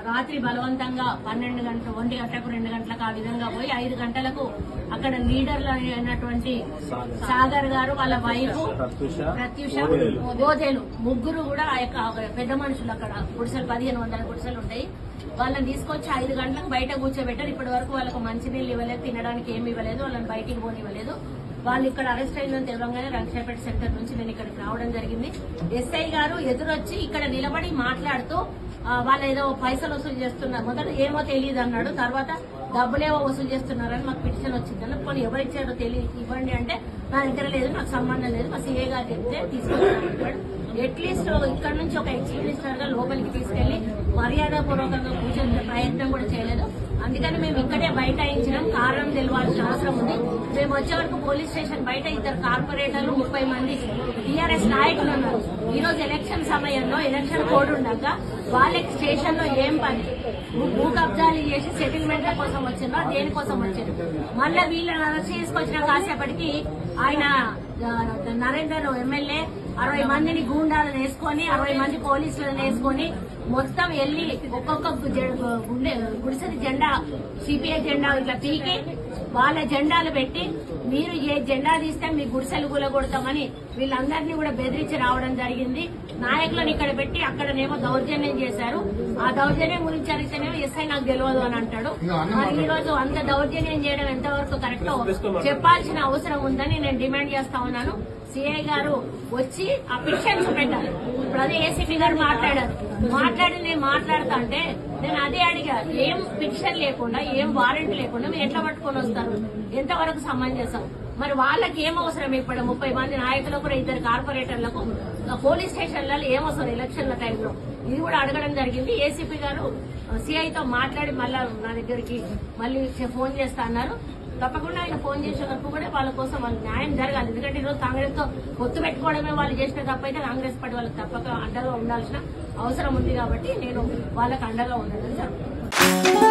రాత్రి బలవంతంగా పన్నెండు గంటల ఒంటి గంటలకు రెండు గంటలకు ఆ విధంగా పోయి ఐదు గంటలకు అక్కడ లీడర్లు అయినటువంటి సాగర్ గారు వాళ్ళ వైఫ్ ప్రత్యూష గోదేలు ముగ్గురు కూడా ఆ యొక్క పెద్ద మనుషులు అక్కడ గుడిసెలు పదిహేను వందల గుడిసెలు ఉంటాయి వాళ్ళని తీసుకొచ్చి ఐదు గంటలకు బయట కూర్చోబెట్టారు ఇప్పటి వరకు వాళ్ళకు మంచినీళ్ళు ఇవ్వలేదు తినడానికి ఏమి ఇవ్వలేదు వాళ్ళని బయటికి పోనివ్వలేదు వాళ్ళు ఇక్కడ అరెస్ట్ అయిందని తెలియగానే రంగశాపేట సెంటర్ నుంచి నేను ఇక్కడికి రావడం జరిగింది ఎస్ఐ గారు ఎదురొచ్చి ఇక్కడ నిలబడి మాట్లాడుతూ ఆ, వాళ్ళు ఏదో పైసలు వసూలు చేస్తున్నారు మొదట ఏమో తెలియదు అన్నాడు తర్వాత డబ్బులేవో వసూలు చేస్తున్నారని మాకు పిటిషన్ వచ్చిందని కొన్ని ఎవరిచ్చారో తెలియదు ఇవ్వండి అంటే నా దగ్గర లేదు నాకు సంబంధం లేదు మా సీఏ గారు చెప్తే తీసుకొచ్చాను అట్లీస్ట్ ఇక్కడ నుంచి ఒక ఎక్స్ మినిస్టర్ గా లోపలికి తీసుకెళ్లి మర్యాద పూర్వకంగా కూర్చొని ప్రయత్నం కూడా చేయలేదు అందుకని మేము ఇక్కడే బైఠాయించడం కారణం తెలియాల్సిన అవసరం ఉంది మేము వచ్చే వరకు పోలీస్ స్టేషన్ బయట ఇద్దరు కార్పొరేటర్లు ముప్పై మంది టీఆర్ఎస్ నాయకులు ఉన్నారు ఈ రోజు ఎలక్షన్ సమయంలో ఎలక్షన్ కోడ్ ఉండగా వాళ్ళకి స్టేషన్ లో ఏం పని భూ- భూ కబ్జాలు చేసి సెటిల్మెంట్ల కోసం వచ్చిందో దేనికోసం వచ్చింది మళ్ళీ వీళ్ళని అరెస్ట్ చేసుకొచ్చిన కాసేపటికి ఆయన ఆ, నరేందర్ ఎమ్మెల్యే అరవై మందిని గూండాలను వేసుకొని అరవై మంది పోలీసులను వేసుకొని మొత్తం వెళ్లి ఒక్కొక్క జె- గుండె గుడిసెది జెండా సిపిఐ జెండా ఇట్లా పీకి వాళ్ళ జెండాలు పెట్టి మీరు ఏ జెండా తీస్తే మీ గుడిసెలు కూలగొడతామని వీళ్ళందరినీ కూడా బెదిరించి రావడం జరిగింది నాయకులను ఇక్కడ పెట్టి అక్కడనేమో దౌర్జన్యం చేశారు ఆ దౌర్జన్యం గురించి అడిగితేనేమో ఎస్ఐ నాకు తెలియదు అని అంటాడు మరి ఈ రోజు అంత దౌర్జన్యం చేయడం ఎంతవరకు కరెక్టో చెప్పాల్సిన అవసరం ఉందని నేను డిమాండ్ చేస్తా ఉన్నాను సిఐ గారు వచ్చి ఆ పిక్షన్ చూపెట్టాలి ఇప్పుడు అదే ఏసీపీ గారు మాట్లాడారు మాట్లాడి నేను మాట్లాడుతా అంటే నేను అదే అడిగా ఏం పిక్షన్ లేకుండా ఏం వారెంట్ లేకుండా మీరు ఎట్లా పట్టుకొని వస్తారు ఎంతవరకు సమంజసం మరి వాళ్ళకి ఏం అవసరం ఇప్పుడు ముప్పై మంది నాయకులకు కూడా ఇద్దరు కార్పొరేటర్లకు పోలీస్ స్టేషన్లలో ఏం అవసరం ఎలక్షన్ల టైంలో ఇది కూడా అడగడం జరిగింది ఏసీపీ గారు సిఐతో మాట్లాడి మళ్ళా నా దగ్గరికి మళ్ళీ ఫోన్ చేస్తా అన్నారు తప్పకుండా ఆయన ఫోన్ చేసే వరకు కూడా వాళ్ళ కోసం వాళ్ళ న్యాయం జరగాలి ఎందుకంటే ఈరోజు కాంగ్రెస్ తో పొత్తు పెట్టుకోవడమే వాళ్ళు చేసిన తప్పైతే కాంగ్రెస్ పార్టీ వాళ్ళకి తప్పక అండగా ఉండాల్సిన అవసరం ఉంది కాబట్టి నేను వాళ్ళకి అండగా ఉండడం జరుగుతుంది